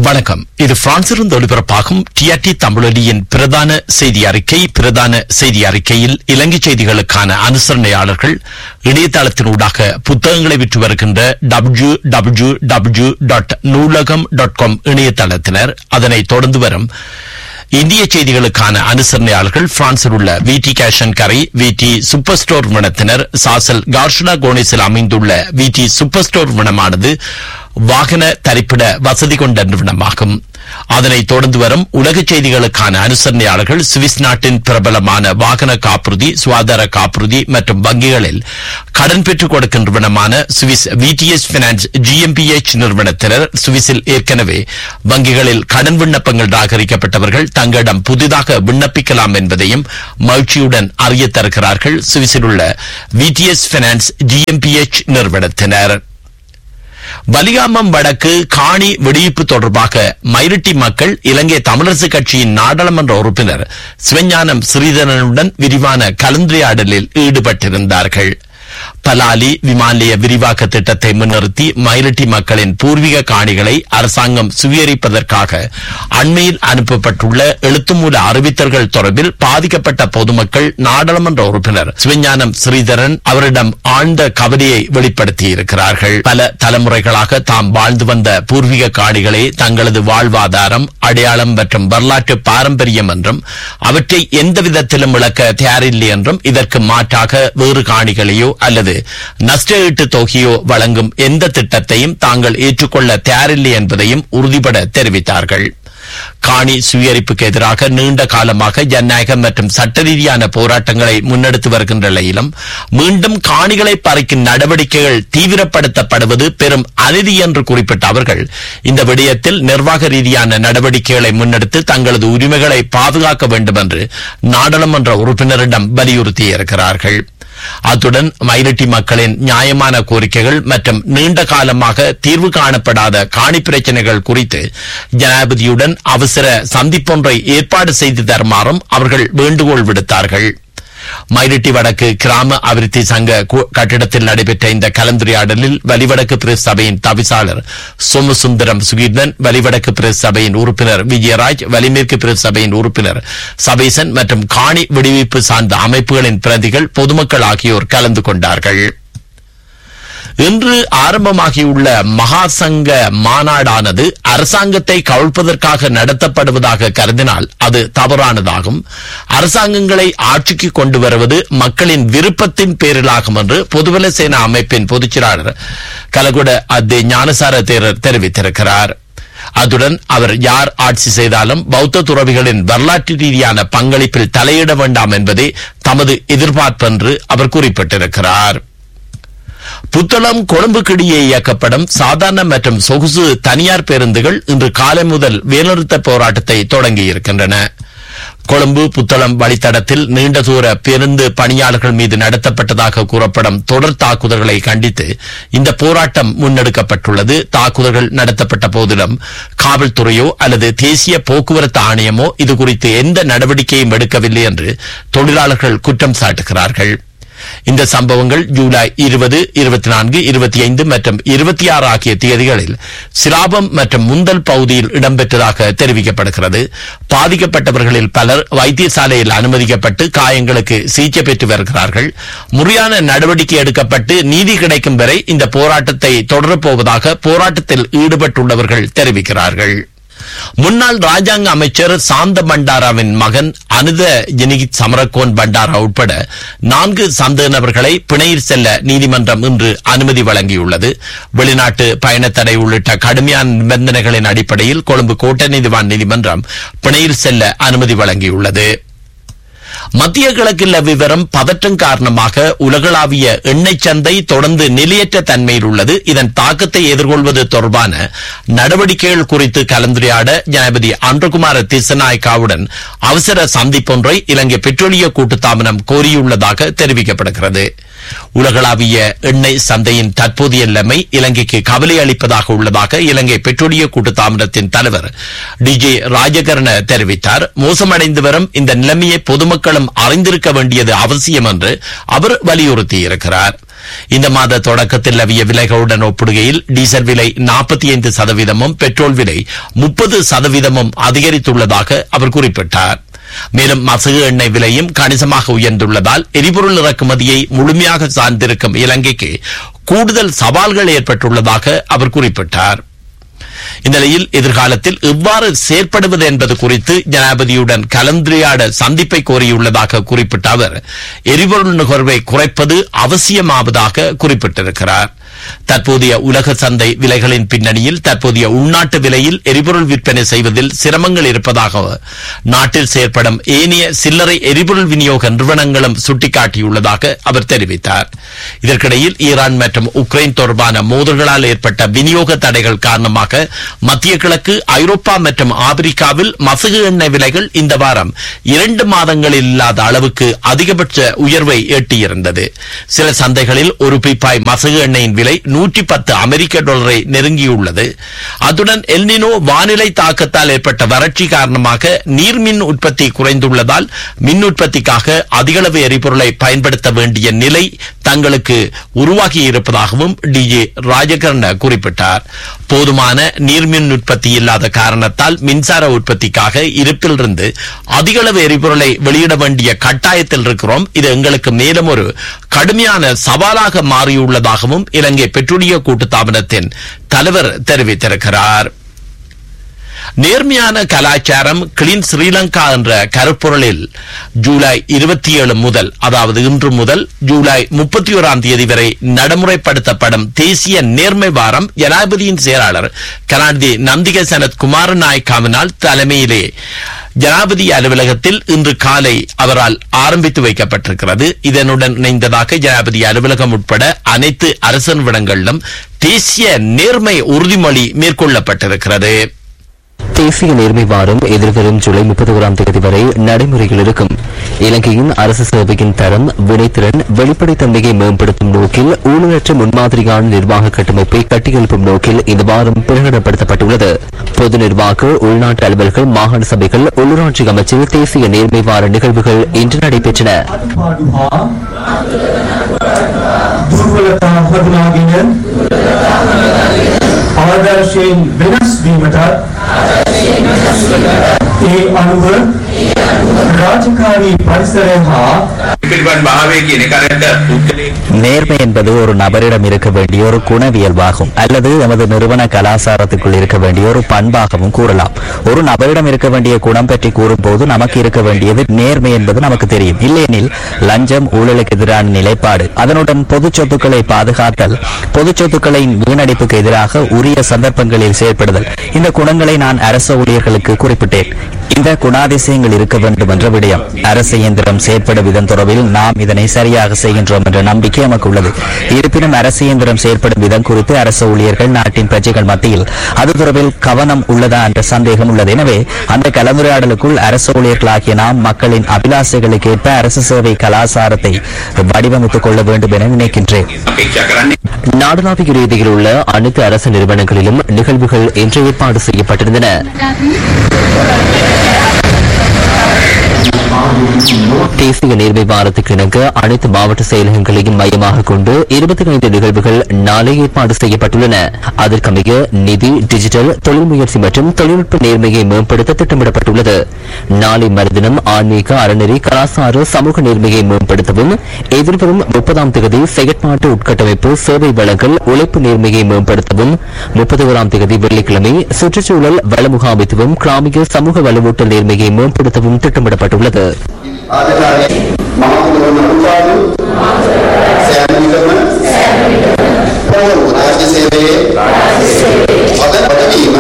வணக்கம் இது பிரான்சிலிருந்து ஒளிபரப்பாகும் டிஆர்டி தமிழொலியின் பிரதான செய்தி அறிக்கை பிரதான செய்தி அறிக்கையில் இலங்கை செய்திகளுக்கான அனுசரணையாளர்கள் இணையதளத்தினூடாக புத்தகங்களை விற்று வருகின்ற W W W dot Noolagam dot com இணையதளத்தினர் அதனைத் தொடர்ந்து வரும் இந்திய செய்திகளுக்கான அனுசரணையாளர்கள் பிரான்சில் உள்ள விடி கேஷன் கரை விடி சூப்பர் ஸ்டோர் நிறுவனத்தினர் சாசல் கார்ஷனா கோனிஸில் அமைந்துள்ள விடி சூப்பர் ஸ்டோர் நிறுவனமானது வாகன தரிப்பிட வசதி கொண்ட நிறுவனமாகும் அதனைத் தொடர்ந்து வரும் உலக செய்திகளுக்கான அனுசரணையாளர்கள் சுவிஸ் நாட்டின் பிரபலமான வாகன காப்புறுதி சுகாதார காப்புறுதி மற்றும் வங்கிகளில் கடன் பெற்றுக் கொடுக்கும் நிறுவனமான சுவிஸ் விடிஎஸ் பினான்ஸ் ஜிஎம்பிஎச் நிறுவனத்தினர் சுவிஸில் ஏற்கனவே வங்கிகளில் கடன் விண்ணப்பங்கள் நிராகரிக்கப்பட்டவர்கள் தங்களிடம் புதிதாக விண்ணப்பிக்கலாம் என்பதையும் மகிழ்ச்சியுடன் அறிய தருகிறார்கள் சுவிஸில் உள்ள விடிஎஸ் பினான்ஸ் ஜிஎம்பிஎச் நிறுவனத்தினர் வலிகாமம் வடக்கு காணி வெடியிப்பு தொடர்பாக மயிரட்டி மக்கள் இலங்கை தமிழரசு கட்சியின் நாடாளுமன்ற உறுப்பினர் சிவஞானம் ஸ்ரீதரனுடன் விரிவான கலந்துரையாடலில் ஈடுபட்டிருந்தார்கள் பலாலி விமானிய விரிவாக்க திட்டத்தை முன்னிறுத்தி மயிலட்டி மக்களின் பூர்வீக காணிகளை அரசாங்கம் சுவீகரிப்பதற்காக அண்மையில் அனுப்பப்பட்டுள்ள எழுத்துமூல அறிவித்தல்கள் தொடர்பில் பாதிக்கப்பட்ட பொதுமக்கள் நாடாளுமன்ற உறுப்பினர் சிவஞானம் ஸ்ரீதரன் அவரிடம் ஆழ்ந்த கவலையை வெளிப்படுத்தியிருக்கிறார்கள் பல தலைமுறைகளாக தாம் வாழ்ந்து வந்த பூர்வீக காணிகளே தங்களது வாழ்வாதாரம் அடையாளம் மற்றும் வரலாற்று பாரம்பரியம் என்றும் அவற்றை எந்த விதத்திலும் இழக்க தயாரில்லை என்றும் இதற்கு மாற்றாக வேறு காணிகளையோ அல்லது நஷ்ட ஈட்டு தொகையோ வழங்கும் எந்த திட்டத்தையும் தாங்கள் ஏற்றுக்கொள்ள தயாரில்லை என்பதையும் உறுதிபட தெரிவித்தார்கள் காணி சுயரிப்புக்கு எதிராக நீண்ட காலமாக ஜனநாயகம் மற்றும் சட்ட ரீதியான போராட்டங்களை முன்னெடுத்து வருகின்ற நிலையிலும் மீண்டும் காணிகளை பறிக்கும் நடவடிக்கைகள் தீவிரப்படுத்தப்படுவது பெரும் அநீதி என்று குறிப்பிட்ட அவர்கள் இந்த விடயத்தில் நிர்வாக ரீதியான நடவடிக்கைகளை முன்னெடுத்து தங்களது உரிமைகளை பாதுகாக்க வேண்டும் என்று நாடாளுமன்ற உறுப்பினரிடம் வலியுறுத்தியிருக்கிறார்கள் அத்துடன் மயிலட்டி மக்களின் நியாயமான கோரிக்கைகள் மற்றும் நீண்ட காலமாக தீர்வு காணப்படாத காணி பிரச்சனைகள் குறித்து ஜனாதிபதியுடன் அவசர சந்திப்பொன்றை ஏற்பாடு செய்து தருமாறும் அவர்கள் வேண்டுகோள் விடுத்தார்கள் மயிரிட்டி வடக்கு கிராம அபிவிருத்தி சங்க கட்டிடத்தில் நடைபெற்ற இந்த கலந்துரையாடலில் வலிவடக்கு பிரஸ் சபையின் தவிசாளர் சோமசுந்தரம் சுகீர்தன் வலிவடக்கு பிரஸ் சபையின் உறுப்பினர் விஜயராஜ் வலிமேற்கு பிரஸ் சபையின் உறுப்பினர் சபேசன் மற்றும் காணி விடுவிப்பு சார்ந்த அமைப்புகளின் பிரதிகள் பொதுமக்கள் ஆகியோர் கலந்து கொண்டார்கள் இன்று ஆரம்பமாகியுள்ள மகாசங்க மாநாடானது அரசாங்கத்தை கவிழ்ப்பதற்காக நடத்தப்படுவதாக கருதினால் அது தவறானதாகும் அரசாங்கங்களை ஆட்சிக்கு கொண்டு வருவது மக்களின் விருப்பத்தின் பேரிலாகும் என்று பொதுபல சேனா அமைப்பின் பொதுச்செயலாளர் கலகுட அத்தே ஞானசார தேரர் தெரிவித்திருக்கிறார் அதுடன் அவர் யார் ஆட்சி செய்தாலும் பௌத்த துறவிகளின் வரலாற்று ரீதியான பங்களிப்பில் தலையிட வேண்டாம் என்பதே தமது எதிர்பார்ப்பு என்று அவர் குறிப்பிட்டிருக்கிறார் புத்தளம் கொழும்புக்கிடையே இயக்கப்படும் சாதாரண மற்றும் சொகுசு தனியார் பேருந்துகள் இன்று காலை முதல் வேலைநிறுத்த போராட்டத்தை தொடங்கியிருக்கின்றன கொழும்பு புத்தளம் வழித்தடத்தில் நீண்ட தூர பேருந்து பணியாளர்கள் மீது நடத்தப்பட்டதாக கூறப்படும் தொடர் தாக்குதல்களை கண்டித்து இந்த போராட்டம் முன்னெடுக்கப்பட்டுள்ளது தாக்குதல்கள் நடத்தப்பட்ட போதிலும் காவல்துறையோ அல்லது தேசிய போக்குவரத்து ஆணையமோ இதுகுறித்து எந்த நடவடிக்கையும் எடுக்கவில்லை என்று தொழிலாளர்கள் குற்றம் சாட்டுகிறார்கள் இந்த சம்பவங்கள் ஜூலை இருபது இருபத்தி நான்கு இருபத்தி ஐந்து மற்றும் இருபத்தி ஆறு ஆகிய தேதிகளில் சிலாபம் மற்றும் முந்தல் பகுதியில் இடம்பெற்றதாக தெரிவிக்கப்படுகிறது பாதிக்கப்பட்டவர்களில் பலர் வைத்தியசாலையில் அனுமதிக்கப்பட்டு காயங்களுக்கு சிகிச்சை பெற்று வருகிறார்கள் முறையான நடவடிக்கை எடுக்கப்பட்டு நீதி கிடைக்கும் வரை இந்த போராட்டத்தை தொடரப்போவதாக போராட்டத்தில் ஈடுபட்டுள்ளவர்கள் தெரிவிக்கிறார்கள் முன்னாள் ராஜாங்க அமைச்சர் சாந்த பண்டாராவின் மகன் அனுத ஜெனிகித் சமரகோன் பண்டாரா உட்பட நான்கு சந்தேக நபர்களை பிணையில் செல்ல நீதிமன்றம் இன்று அனுமதி வழங்கியுள்ளது வெளிநாட்டு பயணத்தடை உள்ளிட்ட கடுமையான நிபந்தனைகளின் அடிப்படையில் கொழும்பு கோட்டை நீதிவான் நீதிமன்றம் பிணையில் செல்ல அனுமதி வழங்கியுள்ளது மத்திய கிழக்கில் விவரம் பதற்றம் காரணமாக உலகளாவிய எண்ணெய் சந்தை தொடர்ந்து நிலையற்ற தன்மையில் உள்ளது இதன் தாக்கத்தை எதிர்கொள்வது தொடர்பான நடவடிக்கைகள் குறித்து கலந்துரையாட ஜனாதிபதி அன்றகுமார திசநாயக்காவுடன் அவசர சந்திப்பொன்றை இலங்கை பெட்ரோலிய கூட்டுத்தாபனம் கோரியுள்ளதாக தெரிவிக்கப்படுகிறது உலகளாவிய எண்ணெய் சந்தையின் தற்போதைய நிலைமை இலங்கைக்கு கவலை அளிப்பதாக உள்ளதாக இலங்கை பெட்ரோலிய கூட்டுத்தாபனத்தின் தலைவர் டி ஜே ராஜகரண தெரிவித்தார் மோசமடைந்து வரும் இந்த நிலைமையை பொதுமக்களும் அறிந்திருக்க வேண்டியது அவசியம் என்று அவர் வலியுறுத்தியிருக்கிறார் இந்த மாத தொடக்கத்தில் நிலவிய விலைகளுடன் ஒப்பிடுகையில் டீசல் விலை நாற்பத்தி ஐந்து சதவீதமும் பெட்ரோல் விலை முப்பது சதவீதமும் அதிகரித்துள்ளதாக அவர் குறிப்பிட்டார் மேலும் மசகு எண்ணெய் விலையும் கணிசமாக உயர்ந்துள்ளதால் எரிபொருள் இறக்குமதியை முழுமையாக சார்ந்திருக்கும் இலங்கைக்கு கூடுதல் சவால்கள் ஏற்பட்டுள்ளதாக அவர் குறிப்பிட்டார் இந்நிலையில் எதிர்காலத்தில் எவ்வாறு செயற்படுவது என்பது குறித்து ஜனாதிபதியுடன் கலந்துரையாட சந்திப்பை கோரியுள்ளதாக குறிப்பிட்ட அவர் எரிபொருள் நுகர்வை குறைப்பது அவசியமாவதாக குறிப்பிட்டிருக்கிறார் தற்போதைய உலக சந்தை விலைகளின் பின்னணியில் தற்போதைய உள்நாட்டு விலையில் எரிபொருள் விற்பனை செய்வதில் சிரமங்கள் இருப்பதாக நாட்டில் செயற்படும் ஏனைய சில்லறை எரிபொருள் விநியோக நிறுவனங்களும் சுட்டிக்காட்டியுள்ளதாக அவர் தெரிவித்தார் இதற்கிடையில் ஈரான் மற்றும் உக்ரைன் தொடர்பான மோதல்களால் ஏற்பட்ட விநியோக தடைகள் காரணமாக மத்திய கிழக்கு ஐரோப்பா மற்றும் ஆப்பிரிக்காவில் மசகு எண்ணெய் விலைகள் இந்த வாரம் இரண்டு மாதங்களில் இல்லாத அளவுக்கு அதிகபட்ச உயர்வை எட்டியிருந்தது சில சந்தைகளில் ஒரு பீப்பாய் மசகு எண்ணெயின் விலை நூற்றி பத்து அமெரிக்க டாலரை நெருங்கியுள்ளது அத்துடன் எல்னினோ வானிலை தாக்கத்தால் ஏற்பட்ட வறட்சி காரணமாக நீர்மின் உற்பத்தி குறைந்துள்ளதால் மின் உற்பத்திக்காக அதிகளவு எரிபொருளை பயன்படுத்த வேண்டிய நிலை தங்களுக்கு உருவாகி இருப்பதாகவும் டிஜே ராஜகர்ண குறிப்பிட்டார் போதுமான நீர்மின் உற்பத்தி இல்லாத காரணத்தால் மின்சார உற்பத்திக்காக இருப்பிலிருந்து அதிகளவு எரிபொருளை வெளியிட வேண்டிய கட்டாயத்தில் இருக்கிறோம் இது எங்களுக்கு மேலும் ஒரு கடுமையான சவாலாக மாறியுள்ளதாகவும் இலங்கை பெட்ரோலிய கூட்டுத்தாபனத்தின் தலைவர் தெரிவித்திருக்கிறார் நேர்மையான கலாச்சாரம் கிளீன் ஸ்ரீலங்கா என்ற கருப்பொருளில் ஜூலை இருபத்தி ஏழு முதல் அதாவது இன்று முதல் ஜூலை முப்பத்தி ஓராம் தேதி வரை நடைமுறைப்படுத்தப்படும் தேசிய நேர்மை வாரம் ஜனாதிபதியின் செயலாளர் கலாநிதி நந்திக சனத் குமாரநாயக்காவினால் தலைமையிலே ஜனாதிபதி அலுவலகத்தில் இன்று காலை அவரால் ஆரம்பித்து வைக்கப்பட்டிருக்கிறது இதனுடன் இணைந்ததாக ஜனாதிபதி அலுவலகம் உட்பட அனைத்து அரசு நிறுவனங்களிலும் தேசிய நேர்மை உறுதிமொழி மேற்கொள்ளப்பட்டிருக்கிறது தேசிய நேர்மை வாரம் எதிர்வரும் ஜூலை முப்பத்தி ஓராம் தேதி வரை நடைமுறையில் இருக்கும் இலங்கையின் அரசு சேவையின் தரம் வினைத்திறன் வெளிப்படைத்தன்மையை மேம்படுத்தும் நோக்கில் ஊழலற்ற முன்மாதிரியான நிர்வாக கட்டமைப்பை கட்டியெழுப்பும் நோக்கில் இந்த வாரம் பிரகடனப்படுத்தப்பட்டுள்ளது பொது நிர்வாக உள்நாட்டு அலுவல்கள் மாகாண சபைகள் உள்ளூராட்சி அமைச்சில் தேசிய நேர்மை வார நிகழ்வுகள் இன்று நடைபெற்றன අඩුපාඩු හා දුර්වලතා හඳුනාගෙන ආදර්ශයෙන් වෙනස් වීමටත් ඒ අනුව රාජකාරී පරිසරය හා පිළිබඳ භාවය කියන කරට පුද්ගලයෙක් நேர்மை என்பது ஒரு நபரிடம் இருக்க வேண்டிய ஒரு குணவியல்பாகும் அல்லது நமது நிறுவன கலாச்சாரத்துக்குள் இருக்க வேண்டிய ஒரு பண்பாகவும் கூறலாம் ஒரு நபரிடம் இருக்க வேண்டிய குணம் பற்றி கூறும்போது நமக்கு இருக்க வேண்டியது நேர்மை என்பது நமக்கு தெரியும் இல்லையெனில் லஞ்சம் ஊழலுக்கு எதிரான நிலைப்பாடு அதனுடன் பொது சொத்துக்களை பாதுகாத்தல் பொது சொத்துக்களின் வீணடிப்புக்கு எதிராக உரிய சந்தர்ப்பங்களில் செயற்படுதல் இந்த குணங்களை நான் அரசு ஊழியர்களுக்கு குறிப்பிட்டேன் இந்த குணாதிசயங்கள் இருக்க வேண்டும் என்ற விடயம் அரசு இயந்திரம் செயற்பட விதம் தொடர்பில் நாம் இதனை சரியாக செய்கின்றோம் என்ற நம்பிக்கை நமக்கு உள்ளது இருப்பினும் அரசு இயந்திரம் செயற்படும் விதம் குறித்து அரசு ஊழியர்கள் நாட்டின் பிரஜைகள் மத்தியில் அது தொடர்பில் கவனம் உள்ளதா என்ற சந்தேகம் உள்ளது எனவே அந்த கலந்துரையாடலுக்குள் அரசு ஊழியர்களாகிய நாம் மக்களின் அபிலாசைகளுக்கு ஏற்ப அரசு சேவை கலாச்சாரத்தை வடிவமைத்துக் கொள்ள வேண்டும் என நினைக்கின்றேன் අපේක්ෂා කරන්නේ நாடளாவிய ரீதியில் உள்ள அனைத்து அரசு நிறுவனங்களிலும் நிகழ்வுகள் இன்று ஏற்பாடு செய்யப்பட்டிருந்தன தேசிய நேர்மை வாரத்துக்கு இணங்க அனைத்து மாவட்ட செயலகங்களையும் மையமாக கொண்டு இருபத்தி ஐந்து நிகழ்வுகள் நாளை ஏற்பாடு செய்யப்பட்டுள்ளன அதற்கமைய நிதி டிஜிட்டல் தொழில் முயற்சி மற்றும் தொழில்நுட்ப நேர்மையை மேம்படுத்த திட்டமிடப்பட்டுள்ளது நாளை மறுதினம் ஆன்மீக அறநெறி கலாசார சமூக நேர்மையை மேம்படுத்தவும் எதிர்வரும் முப்பதாம் தேதி செயற்பாட்டு உட்கட்டமைப்பு சேவை வழங்கல் உழைப்பு நேர்மையை மேம்படுத்தவும் முப்பத்தி ஓராம் தேதி வெள்ளிக்கிழமை சுற்றுச்சூழல் வள முகாமைத்துவம் கிராமிய சமூக வலுவூட்டல் நேர்மையை மேம்படுத்தவும் திட்டமிடப்பட்டுள்ளது ආධිකාරී මම කරන උපාදු සෑම විටම පොළොව රාජ්‍ය සේවයේ අද පදවීම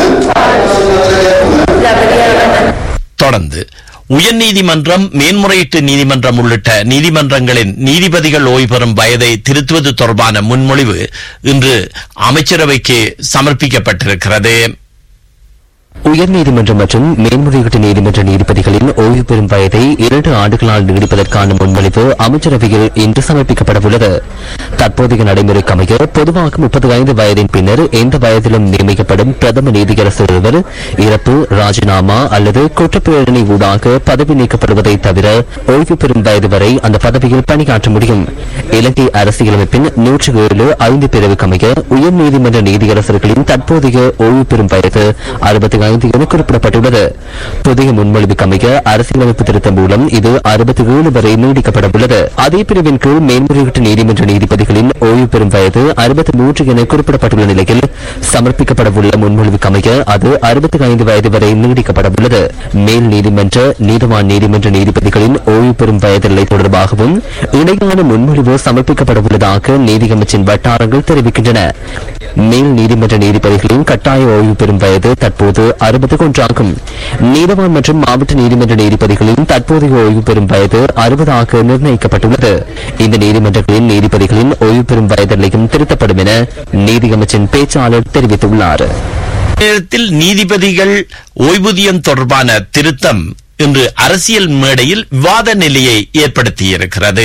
தொடர்ந்து உயர்நீதிமன்றம் மேன்முறையீட்டு நீதிமன்றம் உள்ளிட்ட நீதிமன்றங்களின் நீதிபதிகள் ஓய்வு பெறும் வயதை திருத்துவது தொடர்பான முன்மொழிவு இன்று அமைச்சரவைக்கு சமர்ப்பிக்கப்பட்டிருக்கிறது உயர்நீதிமன்றம் மற்றும் மேன்முறையீட்டு நீதிமன்ற நீதிபதிகளின் ஓய்வு பெறும் வயதை இரண்டு ஆண்டுகளால் நீடிப்பதற்கான முன்மொழிவு அமைச்சரவையில் இன்று சமர்ப்பிக்கப்படவுள்ளது தற்போதைய நடைமுறைக்கு அமைய பொதுவாக முப்பத்தி ஐந்து வயதின் பின்னர் எந்த வயதிலும் நியமிக்கப்படும் பிரதம நீதியரசர் ஒருவர் இறப்பு ராஜினாமா அல்லது குற்றப்பிரேரணை ஊடாக பதவி நீக்கப்படுவதை தவிர ஓய்வு பெறும் வயது வரை அந்த பதவியில் பணியாற்ற முடியும் இலங்கை அரசியலமைப்பின் நூற்றி ஏழு ஐந்து பிரிவுக்கு அமைய உயர்நீதிமன்ற நீதியரசர்களின் தற்போதைய ஓய்வு பெறும் வயது அறுபத்தி ஐந்து என குறிப்பிடப்பட்டுள்ளது புதிய முன்மொழிவுக்கு அமைய அரசியலமைப்பு திருத்தம் மூலம் இது அறுபத்தி ஏழு வரை நீடிக்கப்பட உள்ளது அதே பிரிவின் கீழ் மேன்முறையீட்டு நீதிமன்ற நீதிபதிகளின் ஓய்வு பெறும் வயது அறுபத்தி மூன்று என குறிப்பிடப்பட்டுள்ள நிலையில் சமர்ப்பிக்கப்படவுள்ள முன்மொழிவுக்கு அமைய அது அறுபத்தி ஐந்து வயது வரை நீடிக்கப்பட உள்ளது மேல் நீதிமன்ற நீதவான் நீதிமன்ற நீதிபதிகளின் ஓய்வு பெறும் வயது நிலை தொடர்பாகவும் இணையான முன்மொழிவு சமர்ப்பிக்கப்பட உள்ளதாக நீதியமைச்சின் வட்டாரங்கள் தெரிவிக்கின்றன மேல் நீதிமன்ற நீதிபதிகளின் கட்டாய ஓய்வு பெறும் வயது தற்போது அறுபத்தி ஒன்றாகும் நீதவான் மற்றும் மாவட்ட நீதிமன்ற நீதிபதிகளின் தற்போதைய ஓய்வு பெறும் வயது அறுபதாக நிர்ணயிக்கப்பட்டுள்ளது இந்த நீதிமன்றங்களின் நீதிபதிகளின் ஓய்வு பெறும் வயது நிலையும் திருத்தப்படும் என நீதியமைச்சின் பேச்சாளர் தெரிவித்துள்ளார் நேரத்தில் நீதிபதிகள் ஓய்வூதியம் தொடர்பான திருத்தம் இன்று அரசியல் மேடையில் விவாத நிலையை ஏற்படுத்தியிருக்கிறது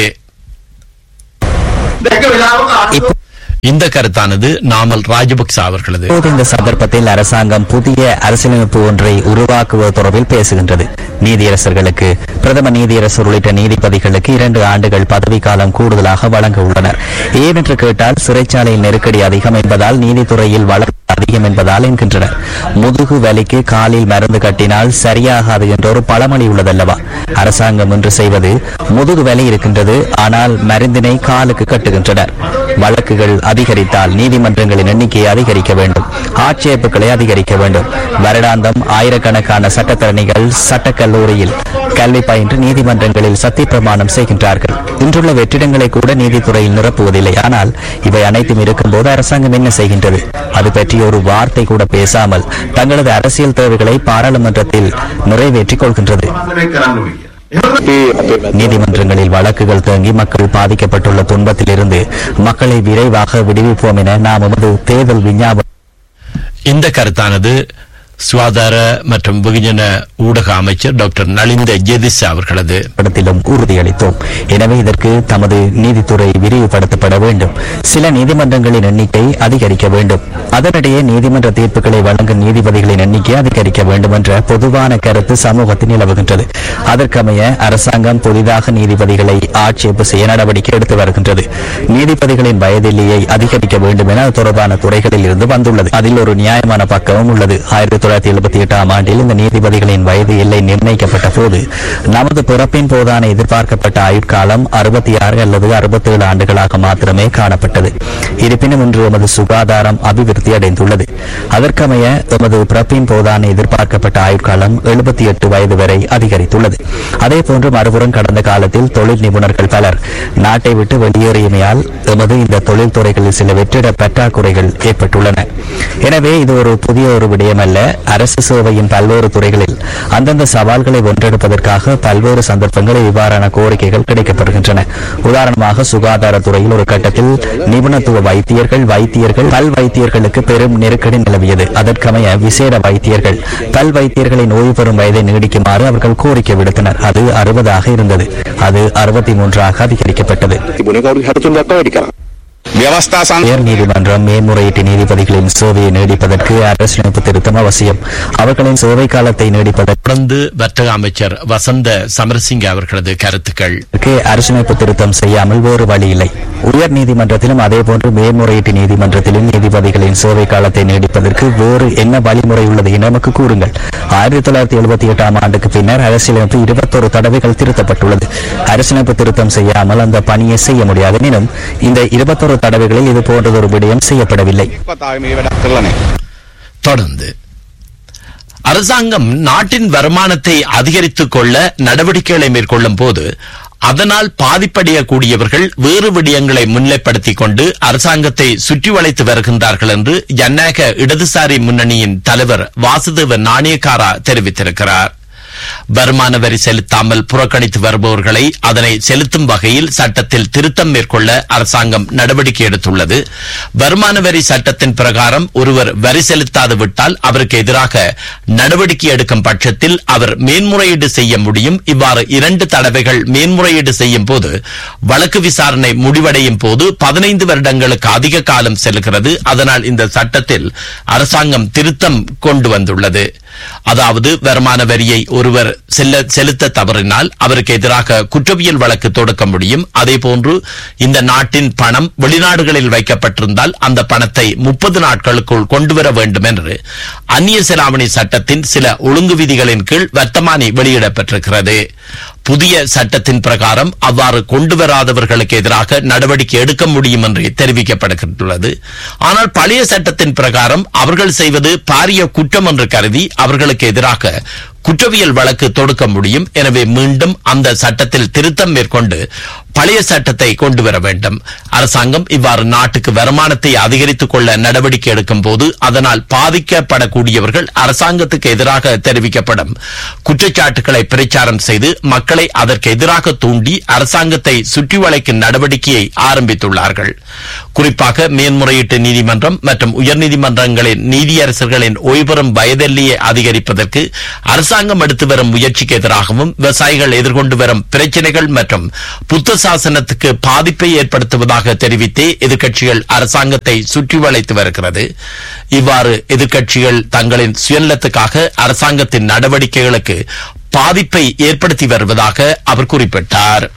இந்த கருத்தானது நாமல் ராஜபக்ச அவர்களது இப்போது இந்த சந்தர்ப்பத்தில் அரசாங்கம் புதிய அரசியலமைப்பு ஒன்றை உருவாக்குவது தொடர்பில் பேசுகின்றது நீதியரசர்களுக்கு பிரதம நீதியரசர் உள்ளிட்ட நீதிபதிகளுக்கு இரண்டு ஆண்டுகள் பதவிக்காலம் கூடுதலாக வழங்க உள்ளனர் ஏனென்று கேட்டால் சிறைச்சாலையில் நெருக்கடி அதிகம் என்பதால் நீதித்துறையில் வளர்ச்சி அதிகம் என்பதால் என்கின்றனர் முதுகு வலிக்கு காலில் மருந்து கட்டினால் சரியாகாது என்ற ஒரு பழமொழி உள்ளதல்லவா அரசாங்கம் என்று செய்வது முதுகு வலி இருக்கின்றது ஆனால் மருந்தினை காலுக்கு கட்டுகின்றனர் வழக்குகள் அதிகரித்தால் நீதிமன்றங்களின் எண்ணிக்கையை அதிகரிக்க வேண்டும் ஆட்சேர்ப்புகளை அதிகரிக்க வேண்டும் வருடாந்தம் ஆயிரக்கணக்கான சட்டத்தரணிகள் சட்டக்கல்லூரியில் கல்வி பயின்று நீதிமன்றங்களில் சத்திய பிரமாணம் செய்கின்றார்கள் இன்றுள்ள வெற்றிடங்களை கூட நீதித்துறையில் நிரப்புவதில்லை ஆனால் இவை அனைத்தும் இருக்கும்போது அரசாங்கம் என்ன செய்கின்றது அது பற்றி ஒரு வார்த்தை கூட பேசாமல் தங்களது அரசியல் தேவைகளை பாராளுமன்றத்தில் நிறைவேற்றிக் கொள்கின்றது நீதிமன்றங்களில் வழக்குகள் தேங்கி மக்கள் பாதிக்கப்பட்டுள்ள துன்பத்திலிருந்து மக்களை விரைவாக விடுவிப்போம் என நாம் எமது தேர்தல் விஞ்ஞாபனம் இந்த கருத்தானது சுகாதார மற்றும் வெகுஜன ஊடக அமைச்சர் டாக்டர் நலிந்த ஜெதிஸ் அவர்களது படத்திலும் உறுதியளித்தோம் எனவே இதற்கு தமது நீதித்துறை விரிவுபடுத்தப்பட வேண்டும் சில நீதிமன்றங்களின் எண்ணிக்கை அதிகரிக்க வேண்டும் அதனிடையே நீதிமன்ற தீர்ப்புகளை வழங்கும் நீதிபதிகளின் எண்ணிக்கை அதிகரிக்க வேண்டும் என்ற பொதுவான கருத்து சமூகத்தில் நிலவுகின்றது அதற்கமைய அரசாங்கம் புதிதாக நீதிபதிகளை ஆட்சேர்ப்பு செய்ய நடவடிக்கை எடுத்து வருகின்றது நீதிபதிகளின் வயதிலேயே அதிகரிக்க வேண்டும் என அது தொடர்பான துறைகளில் இருந்து வந்துள்ளது அதில் ஒரு நியாயமான பக்கமும் உள்ளது ஆயிரத்தி தொள்ளாயிரத்தி எழுபத்தி எட்டாம் ஆண்டில் இந்த நீதிபதிகளின் வயது எல்லை நிர்ணயிக்கப்பட்ட போது நமது பிறப்பின் போதான எதிர்பார்க்கப்பட்ட ஆயுட்காலம் அறுபத்தி ஆறு அல்லது அறுபத்தி ஏழு ஆண்டுகளாக மாத்திரமே காணப்பட்டது இருப்பினும் இன்று எமது சுகாதாரம் அபிவிருத்தி அடைந்துள்ளது அதற்கமைய எமது பிறப்பின் போதான எதிர்பார்க்கப்பட்ட ஆயுட்காலம் எழுபத்தி எட்டு வயது வரை அதிகரித்துள்ளது அதேபோன்று மறுபுறம் கடந்த காலத்தில் தொழில் நிபுணர்கள் பலர் நாட்டை விட்டு வெளியேறியமையால் எமது இந்த தொழில் துறைகளில் சில வெற்றிட பற்றாக்குறைகள் ஏற்பட்டுள்ளன எனவே இது ஒரு புதிய ஒரு விடயமல்ல அரசு சேவையின் பல்வேறு துறைகளில் அந்தந்த சவால்களை வென்றெடுப்பதற்காக பல்வேறு சந்தர்ப்பங்களில் இவ்வாறான கோரிக்கைகள் கிடைக்கப்பெறுகின்றன உதாரணமாக சுகாதாரத்துறையில் ஒரு கட்டத்தில் நிபுணத்துவ வைத்தியர்கள் வைத்தியர்கள் பல் வைத்தியர்களுக்கு பெரும் நெருக்கடி நிலவியது அதற்கமைய விசேட வைத்தியர்கள் பல் வைத்தியர்களின் ஓய்வு பெறும் வயதை நீடிக்குமாறு அவர்கள் கோரிக்கை விடுத்தனர் அது அறுபதாக இருந்தது அது அறுபத்தி மூன்றாக அதிகரிக்கப்பட்டது உயர் நீதிமன்றம் மேன்முறையீட்டு நீதிபதிகளின் சேவையை நீடிப்பதற்கு அரசியலமைப்பு திருத்தம் அவசியம் அவர்களின் சேவை காலத்தை நீடிப்பதற்கு தொடர்ந்து வர்த்தக அமைச்சர் வசந்த சமரசிங்க அவர்களது கருத்துக்கள் அரசியலமைப்பு திருத்தம் செய்யாமல் வேறு வழி இல்லை உயர் நீதிமன்றத்திலும் அதேபோன்று மேன்முறையீட்டு நீதிமன்றத்திலும் நீதிபதிகளின் சேவை காலத்தை நீடிப்பதற்கு வேறு என்ன வழிமுறை உள்ளது என நமக்கு கூறுங்கள் ஆயிரத்தி தொள்ளாயிரத்தி எழுபத்தி எட்டாம் ஆண்டுக்கு பின்னர் அரசியலமைப்பு இருபத்தொரு தடவைகள் திருத்தப்பட்டுள்ளது அரசியலமைப்பு திருத்தம் செய்யாமல் அந்த பணியை செய்ய முடியாது எனினும் இந்த இருபத்தொரு தடவைகளில் இது போன்றதொரு விடயம் செய்யப்படவில்லை தொடர்ந்து அரசாங்கம் நாட்டின் வருமானத்தை அதிகரித்துக் கொள்ள நடவடிக்கைகளை மேற்கொள்ளும் போது அதனால் பாதிப்படையக்கூடியவர்கள் வேறு விடயங்களை முன்னிலைப்படுத்திக் கொண்டு அரசாங்கத்தை சுற்றி வளைத்து வருகின்றார்கள் என்று ஜனநாயக இடதுசாரி முன்னணியின் தலைவர் வாசுதேவ நாணயக்காரா தெரிவித்திருக்கிறார் வருமான வரி செலுத்தாமல் புறக்கணித்து வருபவர்களை அதனை செலுத்தும் வகையில் சட்டத்தில் திருத்தம் மேற்கொள்ள அரசாங்கம் நடவடிக்கை எடுத்துள்ளது வருமான வரி சட்டத்தின் பிரகாரம் ஒருவர் வரி செலுத்தாது விட்டால் அவருக்கு எதிராக நடவடிக்கை எடுக்கும் பட்சத்தில் அவர் மேன்முறையீடு செய்ய முடியும் இவ்வாறு இரண்டு தடவைகள் மேன்முறையீடு செய்யும் போது வழக்கு விசாரணை முடிவடையும் போது பதினைந்து வருடங்களுக்கு அதிக காலம் செல்கிறது அதனால் இந்த சட்டத்தில் அரசாங்கம் திருத்தம் கொண்டு வந்துள்ளது அதாவது வருமான வரியை ஒருவர் செல்ல செலுத்த தவறினால் அவருக்கு எதிராக குற்றவியல் வழக்கு தொடுக்க முடியும் அதேபோன்று இந்த நாட்டின் பணம் வெளிநாடுகளில் வைக்கப்பட்டிருந்தால் அந்த பணத்தை முப்பது நாட்களுக்குள் கொண்டுவர வேண்டும் என்று அந்நிய செலாவணி சட்டத்தின் சில ஒழுங்கு விதிகளின் கீழ் வர்த்தமானி வெளியிடப்பட்டிருக்கிறது புதிய சட்டத்தின் பிரகாரம் அவ்வாறு கொண்டு வராதவர்களுக்கு எதிராக நடவடிக்கை எடுக்க முடியும் என்று தெரிவிக்கப்பட்டுள்ளது ஆனால் பழைய சட்டத்தின் பிரகாரம் அவர்கள் செய்வது பாரிய குற்றம் என்று கருதி அவர்களுக்கு எதிராக குற்றவியல் வழக்கு தொடுக்க முடியும் எனவே மீண்டும் அந்த சட்டத்தில் திருத்தம் மேற்கொண்டு பழைய சட்டத்தை கொண்டு வர வேண்டும் அரசாங்கம் இவ்வாறு நாட்டுக்கு வருமானத்தை அதிகரித்துக் கொள்ள நடவடிக்கை எடுக்கும் போது அதனால் பாதிக்கப்படக்கூடியவர்கள் அரசாங்கத்துக்கு எதிராக தெரிவிக்கப்படும் குற்றச்சாட்டுகளை பிரச்சாரம் செய்து மக்களை அதற்கு எதிராக தூண்டி அரசாங்கத்தை சுற்றி வளைக்கும் நடவடிக்கையை ஆரம்பித்துள்ளார்கள் குறிப்பாக மேன்முறையீட்டு நீதிமன்றம் மற்றும் உயர்நீதிமன்றங்களின் நீதியரசர்களின் ஓய்வுறும் வயதெல்லையை அதிகரிப்பதற்கு அரசாங்கம் எடுத்து வரும் முயற்சிக்கு எதிராகவும் விவசாயிகள் எதிர்கொண்டு வரும் பிரச்சனைகள் மற்றும் புத்த சாசனத்துக்கு பாதிப்பை ஏற்படுத்துவதாக தெரிவித்தே எதிர்க்கட்சிகள் அரசாங்கத்தை சுற்றி வளைத்து வருகிறது இவ்வாறு எதிர்க்கட்சிகள் தங்களின் சுயநலத்துக்காக அரசாங்கத்தின் நடவடிக்கைகளுக்கு பாதிப்பை ஏற்படுத்தி வருவதாக அவர் குறிப்பிட்டார்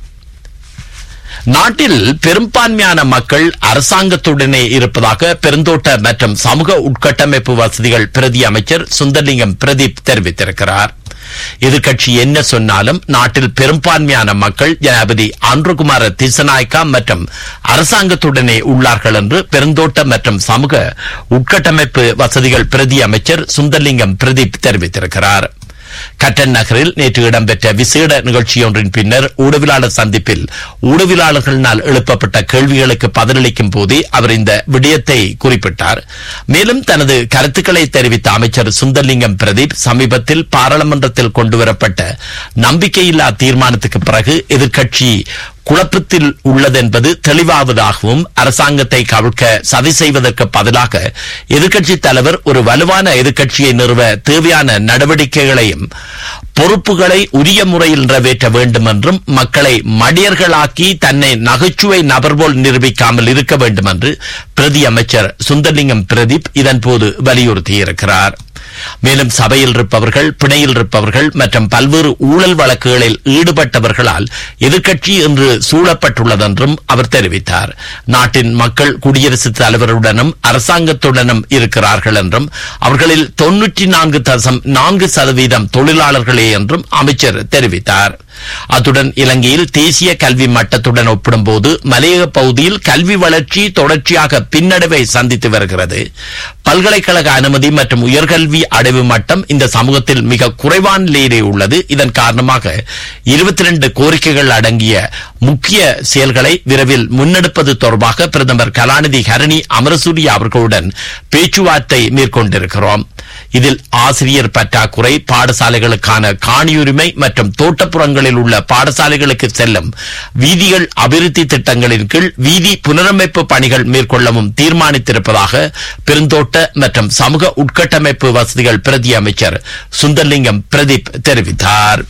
நாட்டில் பெரும்பான்மையான மக்கள் அரசாங்கத்துடனே இருப்பதாக பெருந்தோட்ட மற்றும் சமூக உட்கட்டமைப்பு வசதிகள் பிரதி அமைச்சர் சுந்தர்லிங்கம் பிரதீப் தெரிவித்திருக்கிறார் எதிர்க்கட்சி என்ன சொன்னாலும் நாட்டில் பெரும்பான்மையான மக்கள் ஜனாபதி ஆந்திரகுமார திசநாயக்கா மற்றும் அரசாங்கத்துடனே உள்ளார்கள் என்று பெருந்தோட்ட மற்றும் சமூக உட்கட்டமைப்பு வசதிகள் பிரதி அமைச்சர் சுந்தர்லிங்கம் பிரதீப் தெரிவித்திருக்கிறார் கட்டன் நகரில் நேற்று இடம்பெற்ற விசேட நிகழ்ச்சியொன்றின் பின்னர் ஊடகவியலாளர் சந்திப்பில் ஊடகவியலாளர்களினால் எழுப்பப்பட்ட கேள்விகளுக்கு பதிலளிக்கும் போதே அவர் இந்த விடயத்தை குறிப்பிட்டார் மேலும் தனது கருத்துக்களை தெரிவித்த அமைச்சர் சுந்தர்லிங்கம் பிரதீப் சமீபத்தில் பாராளுமன்றத்தில் கொண்டுவரப்பட்ட நம்பிக்கையில்லா தீர்மானத்துக்கு பிறகு எதிர்க்கட்சி குழப்பத்தில் உள்ளதென்பது தெளிவாவதாகவும் அரசாங்கத்தை கவிழ்க்க சதி செய்வதற்கு பதிலாக எதிர்க்கட்சி தலைவர் ஒரு வலுவான எதிர்க்கட்சியை நிறுவ தேவையான நடவடிக்கைகளையும் பொறுப்புகளை உரிய முறையில் நிறைவேற்ற வேண்டும் என்றும் மக்களை மடியர்களாக்கி தன்னை நகைச்சுவை நபர் போல் நிரூபிக்காமல் இருக்க வேண்டும் என்று பிரதி அமைச்சர் சுந்தர்லிங்கம் பிரதீப் இதன்போது வலியுறுத்தியிருக்கிறார் மேலும் சபையில் இருப்பவர்கள் பிணையில் இருப்பவர்கள் மற்றும் பல்வேறு ஊழல் வழக்குகளில் ஈடுபட்டவர்களால் எதிர்க்கட்சி என்று சூழப்பட்டுள்ளதென்றும் அவர் தெரிவித்தார் நாட்டின் மக்கள் குடியரசுத் தலைவருடனும் அரசாங்கத்துடனும் இருக்கிறார்கள் என்றும் அவர்களில் தொன்னூற்றி நான்கு தசம் நான்கு சதவீதம் தொழிலாளர்களே என்றும் அமைச்சர் தெரிவித்தார் அத்துடன் இலங்கையில் தேசிய கல்வி மட்டத்துடன் ஒப்பிடும்போது மலையக பகுதியில் கல்வி வளர்ச்சி தொடர்ச்சியாக பின்னடைவை சந்தித்து வருகிறது பல்கலைக்கழக அனுமதி மற்றும் உயர்கல்வி அடைவு மட்டம் இந்த சமூகத்தில் மிக குறைவான நிலையிலே உள்ளது இதன் காரணமாக இருபத்தி ரெண்டு கோரிக்கைகள் அடங்கிய முக்கிய செயல்களை விரைவில் முன்னெடுப்பது தொடர்பாக பிரதமர் கலாநிதி ஹரணி அமரசூரிய அவர்களுடன் பேச்சுவார்த்தை மேற்கொண்டிருக்கிறோம் இதில் ஆசிரியர் பற்றாக்குறை பாடசாலைகளுக்கான காணியுரிமை மற்றும் தோட்டப்புறங்களில் உள்ள பாடசாலைகளுக்கு செல்லும் வீதிகள் அபிவிருத்தி திட்டங்களின் கீழ் வீதி புனரமைப்பு பணிகள் மேற்கொள்ளவும் தீர்மானித்திருப்பதாக பெருந்தோட்ட மற்றும் சமூக உட்கட்டமைப்பு வசதிகள் பிரதி அமைச்சர் சுந்தர்லிங்கம் பிரதீப் தெரிவித்தார்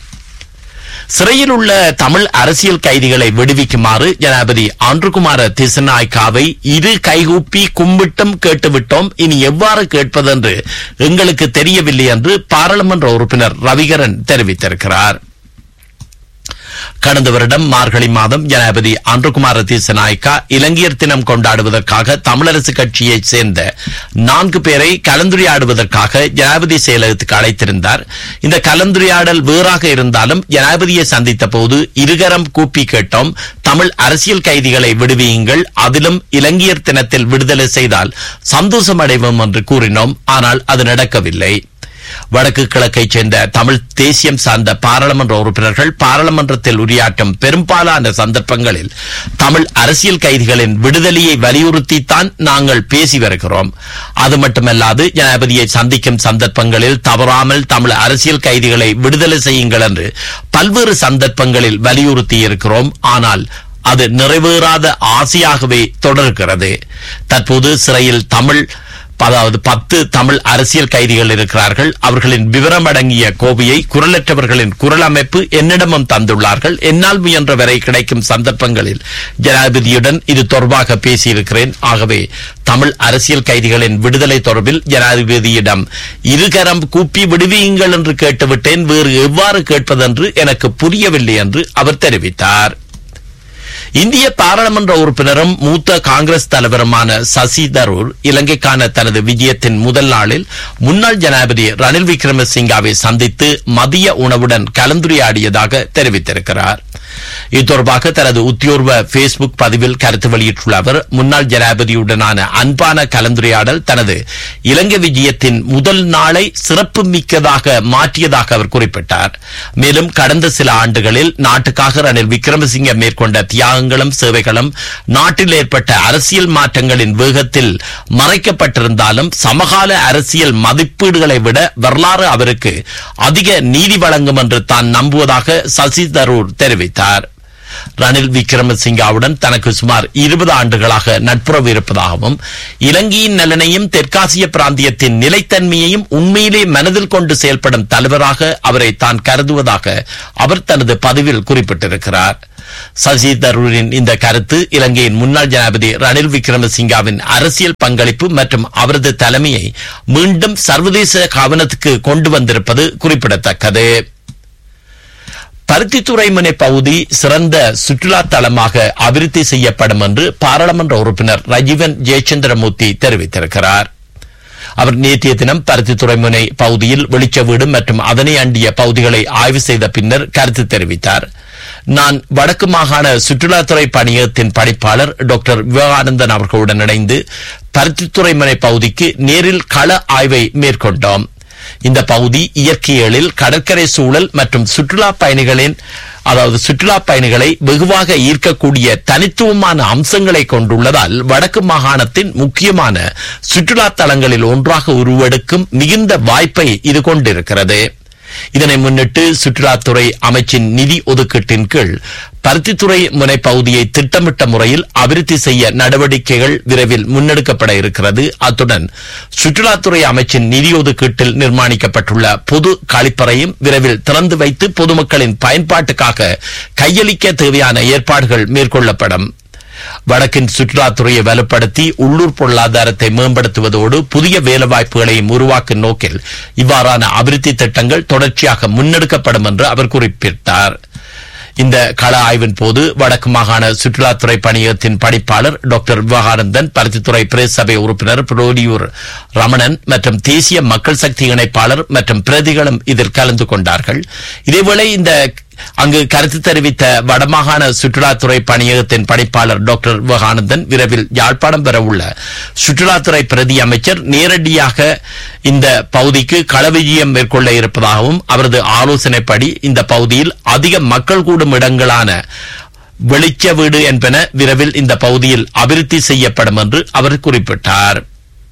சிறையில் உள்ள தமிழ் அரசியல் கைதிகளை விடுவிக்குமாறு ஜனாபதி ஆண்டுகுமார திசநாய்க்காவை இரு கைகூப்பி கும்பிட்டும் கேட்டுவிட்டோம் இனி எவ்வாறு கேட்பதென்று எங்களுக்கு தெரியவில்லை என்று பாராளுமன்ற உறுப்பினர் ரவிகரன் தெரிவித்திருக்கிறார் கடந்த வருடம் மார்கழி மாதம் ஜனாபதி ஆண்டுகுமார தீசநாயக்கா இலங்கையர் தினம் கொண்டாடுவதற்காக தமிழரசு கட்சியைச் சேர்ந்த நான்கு பேரை கலந்துரையாடுவதற்காக ஜனாபதி செயலகத்துக்கு அழைத்திருந்தார் இந்த கலந்துரையாடல் வேறாக இருந்தாலும் ஜனாபதியை சந்தித்த போது இருகரம் கூப்பி கேட்டோம் தமிழ் அரசியல் கைதிகளை விடுவியுங்கள் அதிலும் இலங்கையர் தினத்தில் விடுதலை செய்தால் சந்தோஷம் அடைவோம் என்று கூறினோம் ஆனால் அது நடக்கவில்லை வடக்கு கிழக்கைச் சேர்ந்த தமிழ் தேசியம் சார்ந்த பாராளுமன்ற உறுப்பினர்கள் பாராளுமன்றத்தில் உரையாற்றும் பெரும்பாலான சந்தர்ப்பங்களில் தமிழ் அரசியல் கைதிகளின் விடுதலையை வலியுறுத்தித்தான் நாங்கள் பேசி வருகிறோம் அது மட்டுமல்லாது ஜனாதிபதியை சந்திக்கும் சந்தர்ப்பங்களில் தவறாமல் தமிழ் அரசியல் கைதிகளை விடுதலை செய்யுங்கள் என்று பல்வேறு சந்தர்ப்பங்களில் வலியுறுத்தி இருக்கிறோம் ஆனால் அது நிறைவேறாத ஆசையாகவே தொடர்கிறது தற்போது சிறையில் தமிழ் அதாவது பத்து தமிழ் அரசியல் கைதிகள் இருக்கிறார்கள் அவர்களின் விவரம் அடங்கிய கோவையை குரலற்றவர்களின் குரல் அமைப்பு என்னிடமும் தந்துள்ளார்கள் என்னால் முயன்ற வரை கிடைக்கும் சந்தர்ப்பங்களில் ஜனாதிபதியுடன் இது தொடர்பாக பேசியிருக்கிறேன் ஆகவே தமிழ் அரசியல் கைதிகளின் விடுதலை தொடர்பில் ஜனாதிபதியிடம் இருகரம் கூப்பி விடுவியுங்கள் என்று கேட்டுவிட்டேன் வேறு எவ்வாறு கேட்பதென்று எனக்கு புரியவில்லை என்று அவர் தெரிவித்தார் இந்திய பாராளுமன்ற உறுப்பினரும் மூத்த காங்கிரஸ் தலைவருமான சசி தரூர் இலங்கைக்கான தனது விஜயத்தின் முதல் நாளில் முன்னாள் ஜனாதிபதி ரணில் விக்ரமசிங்காவை சந்தித்து மதிய உணவுடன் கலந்துரையாடியதாக தெரிவித்திருக்கிறார் இது தொடர்பாக தனது உத்தியோர்வ பேஸ்புக் பதிவில் கருத்து வெளியிட்டுள்ள அவர் முன்னாள் ஜனாதிபதியுடனான அன்பான கலந்துரையாடல் தனது இலங்கை விஜயத்தின் முதல் நாளை சிறப்பு மிக்கதாக மாற்றியதாக அவர் குறிப்பிட்டார் மேலும் கடந்த சில ஆண்டுகளில் நாட்டுக்காக ரணில் விக்ரமசிங்க மேற்கொண்ட தியாகங்களும் சேவைகளும் நாட்டில் ஏற்பட்ட அரசியல் மாற்றங்களின் வேகத்தில் மறைக்கப்பட்டிருந்தாலும் சமகால அரசியல் மதிப்பீடுகளை விட வரலாறு அவருக்கு அதிக நீதி வழங்கும் என்று தான் நம்புவதாக சசி தரூர் தெரிவித்தார் ரணில் விக்ரமசிங்காவுடன் தனக்கு சுமார் இருபது ஆண்டுகளாக நட்புறவு இருப்பதாகவும் இலங்கையின் நலனையும் தெற்காசிய பிராந்தியத்தின் நிலைத்தன்மையையும் உண்மையிலே மனதில் கொண்டு செயல்படும் தலைவராக அவரை தான் கருதுவதாக அவர் தனது பதிவில் குறிப்பிட்டிருக்கிறார் சசி தரூரின் இந்த கருத்து இலங்கையின் முன்னாள் ஜனாதிபதி ரணில் விக்ரமசிங்காவின் அரசியல் பங்களிப்பு மற்றும் அவரது தலைமையை மீண்டும் சர்வதேச கவனத்துக்கு கொண்டு வந்திருப்பது குறிப்பிடத்தக்கது பருத்தித்துறை முனை பகுதி சிறந்த சுற்றுலா தலமாக அபிவிருத்தி செய்யப்படும் என்று பாராளுமன்ற உறுப்பினர் ரஜீவன் ஜெயச்சந்திரமூர்த்தி தெரிவித்திருக்கிறார் அவர் நேற்றைய தினம் பருத்தித்துறை முனை பகுதியில் வெளிச்ச வீடு மற்றும் அதனை அண்டிய பகுதிகளை ஆய்வு செய்த பின்னர் கருத்து தெரிவித்தார் நான் வடக்கு மாகாண சுற்றுலாத்துறை பணியகத்தின் பணிப்பாளர் டாக்டர் விவேகானந்தன் அவர்களுடன் இணைந்து பருத்தித்துறை முனை பகுதிக்கு நேரில் கள ஆய்வை மேற்கொண்டோம் இந்த பகுதி இயற்கையலில் கடற்கரை சூழல் மற்றும் சுற்றுலா பயணிகளின் அதாவது சுற்றுலா பயணிகளை வெகுவாக ஈர்க்கக்கூடிய தனித்துவமான அம்சங்களை கொண்டுள்ளதால் வடக்கு மாகாணத்தின் முக்கியமான சுற்றுலா தலங்களில் ஒன்றாக உருவெடுக்கும் மிகுந்த வாய்ப்பை இது கொண்டிருக்கிறது இதனை முன்னிட்டு சுற்றுலாத்துறை அமைச்சின் நிதி ஒதுக்கீட்டின் கீழ் பருத்தித்துறை முனை பகுதியை திட்டமிட்ட முறையில் அபிவிருத்தி செய்ய நடவடிக்கைகள் விரைவில் முன்னெடுக்கப்பட இருக்கிறது அத்துடன் சுற்றுலாத்துறை அமைச்சின் நிதி ஒதுக்கீட்டில் நிர்மாணிக்கப்பட்டுள்ள பொது கழிப்பறையும் விரைவில் திறந்து வைத்து பொதுமக்களின் பயன்பாட்டுக்காக கையளிக்க தேவையான ஏற்பாடுகள் மேற்கொள்ளப்படும் வடக்கின் சுற்றுலாத்துறையை வலுப்படுத்தி உள்ளூர் பொருளாதாரத்தை மேம்படுத்துவதோடு புதிய வேலைவாய்ப்புகளையும் உருவாக்கும் நோக்கில் இவ்வாறான அபிவிருத்தி திட்டங்கள் தொடர்ச்சியாக முன்னெடுக்கப்படும் என்று அவர் குறிப்பிட்டார் இந்த கள ஆய்வின் போது வடக்கு மாகாண சுற்றுலாத்துறை பணியகத்தின் பணிப்பாளர் டாக்டர் விவகானந்தன் பருத்தித்துறை பிரேஸ் சபை உறுப்பினர் புரோடியூர் ரமணன் மற்றும் தேசிய மக்கள் சக்தி இணைப்பாளர் மற்றும் பிரதிகளும் இதில் கலந்து கொண்டார்கள் இதேவேளை இந்த அங்கு கருத்து தெரிவித்த வடமாகாண சுற்றுலாத்துறை பணியகத்தின் பணிப்பாளர் டாக்டர் விவகானந்தன் விரைவில் யாழ்ப்பாணம் பெறவுள்ள சுற்றுலாத்துறை பிரதி அமைச்சர் நேரடியாக இந்த பகுதிக்கு களவிஜயம் மேற்கொள்ள இருப்பதாகவும் அவரது ஆலோசனைப்படி இந்த பகுதியில் அதிக மக்கள் கூடும் இடங்களான வெளிச்ச வீடு என்பன விரைவில் இந்த பகுதியில் அபிவிருத்தி செய்யப்படும் என்று அவர் குறிப்பிட்டார்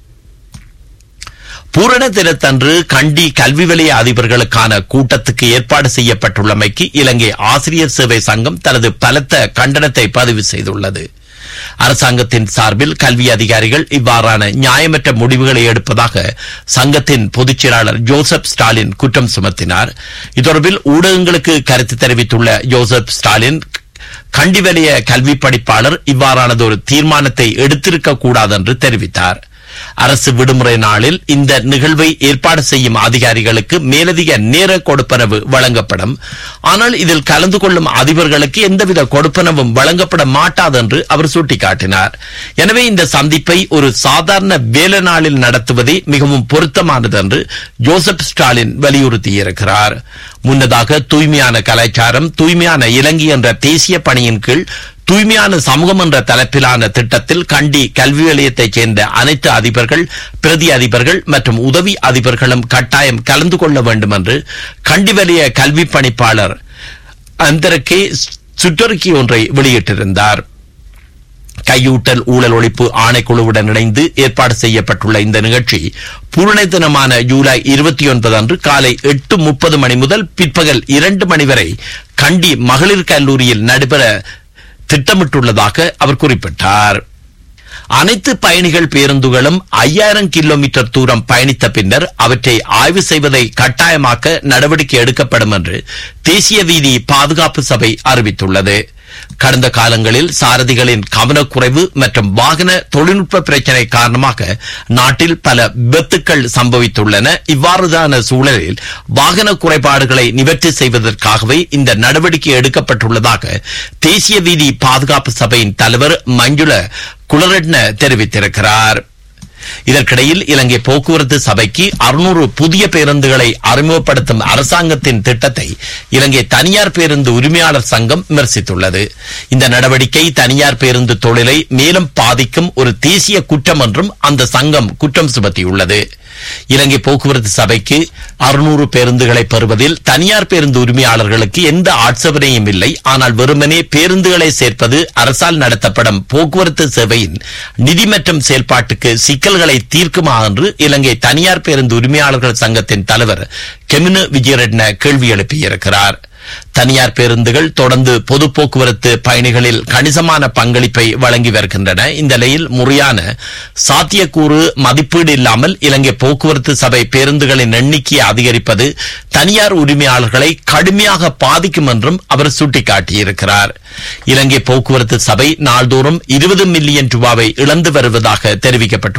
பூரண தினத்தன்று கண்டி கல்வி வலய அதிபர்களுக்கான கூட்டத்துக்கு ஏற்பாடு செய்யப்பட்டுள்ளமைக்கு இலங்கை ஆசிரியர் சேவை சங்கம் தனது பலத்த கண்டனத்தை பதிவு செய்துள்ளது அரசாங்கத்தின் சார்பில் கல்வி அதிகாரிகள் இவ்வாறான நியாயமற்ற முடிவுகளை எடுப்பதாக சங்கத்தின் பொதுச் செயலாளர் ஜோசப் ஸ்டாலின் குற்றம் சுமத்தினார் இத்தொடர்பில் ஊடகங்களுக்கு கருத்து தெரிவித்துள்ள ஜோசப் ஸ்டாலின் கண்டி வலய கல்வி படிப்பாளர் இவ்வாறானது ஒரு தீர்மானத்தை எடுத்திருக்க கூடாது என்று தெரிவித்தார் அரசு விடுமுறை நாளில் இந்த நிகழ்வை ஏற்பாடு செய்யும் அதிகாரிகளுக்கு மேலதிக நேர கொடுப்பனவு வழங்கப்படும் ஆனால் இதில் கலந்து கொள்ளும் அதிபர்களுக்கு எந்தவித கொடுப்பனவும் வழங்கப்பட மாட்டாது என்று அவர் சுட்டிக்காட்டினார் எனவே இந்த சந்திப்பை ஒரு சாதாரண வேலை நாளில் நடத்துவதே மிகவும் பொருத்தமானது என்று ஜோசப் ஸ்டாலின் வலியுறுத்தியிருக்கிறார் முன்னதாக தூய்மையான கலாச்சாரம் தூய்மையான இலங்கை என்ற தேசிய பணியின் கீழ் தூய்மையான சமூகம் என்ற தலைப்பிலான திட்டத்தில் கண்டி கல்வி நிலையத்தைச் சேர்ந்த அனைத்து அதிபர்கள் பிரதி அதிபர்கள் மற்றும் உதவி அதிபர்களும் கட்டாயம் கலந்து கொள்ள வேண்டும் என்று கண்டி வலய கல்வி பணிப்பாளர் அந்தரக்கே சுற்றறிக்கை ஒன்றை வெளியிட்டிருந்தார் கையூட்டல் ஊழல் ஒழிப்பு ஆணைக்குழுவுடன் இணைந்து ஏற்பாடு செய்யப்பட்டுள்ள இந்த நிகழ்ச்சி பூரண தினமான ஜூலை இருபத்தி ஒன்பது அன்று காலை எட்டு முப்பது மணி முதல் பிற்பகல் இரண்டு மணி வரை கண்டி மகளிர் கல்லூரியில் நடைபெற திட்டமிட்டுள்ளதாக அவர் குறிப்பிட்டார் அனைத்து பயணிகள் பேருந்துகளும் ஐயாயிரம் கிலோமீட்டர் தூரம் பயணித்த பின்னர் அவற்றை ஆய்வு செய்வதை கட்டாயமாக்க நடவடிக்கை எடுக்கப்படும் என்று தேசிய வீதி பாதுகாப்பு சபை அறிவித்துள்ளது கடந்த காலங்களில் சாரதிகளின் கவனக்குறைவு மற்றும் வாகன தொழில்நுட்ப பிரச்சினை காரணமாக நாட்டில் பல விபத்துக்கள் சம்பவித்துள்ளன இவ்வாறுதான சூழலில் வாகன குறைபாடுகளை நிவர்த்தி செய்வதற்காகவே இந்த நடவடிக்கை எடுக்கப்பட்டுள்ளதாக தேசிய வீதி பாதுகாப்பு சபையின் தலைவர் மஞ்சுள குலரட்ன தெரிவித்திருக்கிறார் இதற்கிடையில் இலங்கை போக்குவரத்து சபைக்கு அறுநூறு புதிய பேருந்துகளை அறிமுகப்படுத்தும் அரசாங்கத்தின் திட்டத்தை இலங்கை தனியார் பேருந்து உரிமையாளர் சங்கம் விமர்சித்துள்ளது இந்த நடவடிக்கை தனியார் பேருந்து தொழிலை மேலும் பாதிக்கும் ஒரு தேசிய குற்றம் என்றும் அந்த சங்கம் குற்றம் சுமத்தியுள்ளது இலங்கை போக்குவரத்து சபைக்கு அறுநூறு பேருந்துகளை பெறுவதில் தனியார் பேருந்து உரிமையாளர்களுக்கு எந்த ஆட்சேபனையும் இல்லை ஆனால் வெறுமனே பேருந்துகளை சேர்ப்பது அரசால் நடத்தப்படும் போக்குவரத்து சேவையின் நிதி மற்றும் செயல்பாட்டுக்கு சிக்கல்களை தீர்க்குமா என்று இலங்கை தனியார் பேருந்து உரிமையாளர்கள் சங்கத்தின் தலைவர் கெமினு விஜயரட்ன கேள்வி எழுப்பியிருக்கிறார் தனியார் பேருந்துகள் தொடர்ந்து பொது போக்குவரத்து பயணிகளில் கணிசமான பங்களிப்பை வழங்கி வருகின்றன இந்த நிலையில் முறையான சாத்தியக்கூறு மதிப்பீடு இல்லாமல் இலங்கை போக்குவரத்து சபை பேருந்துகளின் எண்ணிக்கையை அதிகரிப்பது தனியார் உரிமையாளர்களை கடுமையாக பாதிக்கும் என்றும் அவர் சுட்டிக்காட்டியிருக்கிறார் இலங்கை போக்குவரத்து சபை நாள்தோறும் இருபது மில்லியன் ரூபாவை இழந்து வருவதாக தெரிவிக்கப்பட்டுள்ளது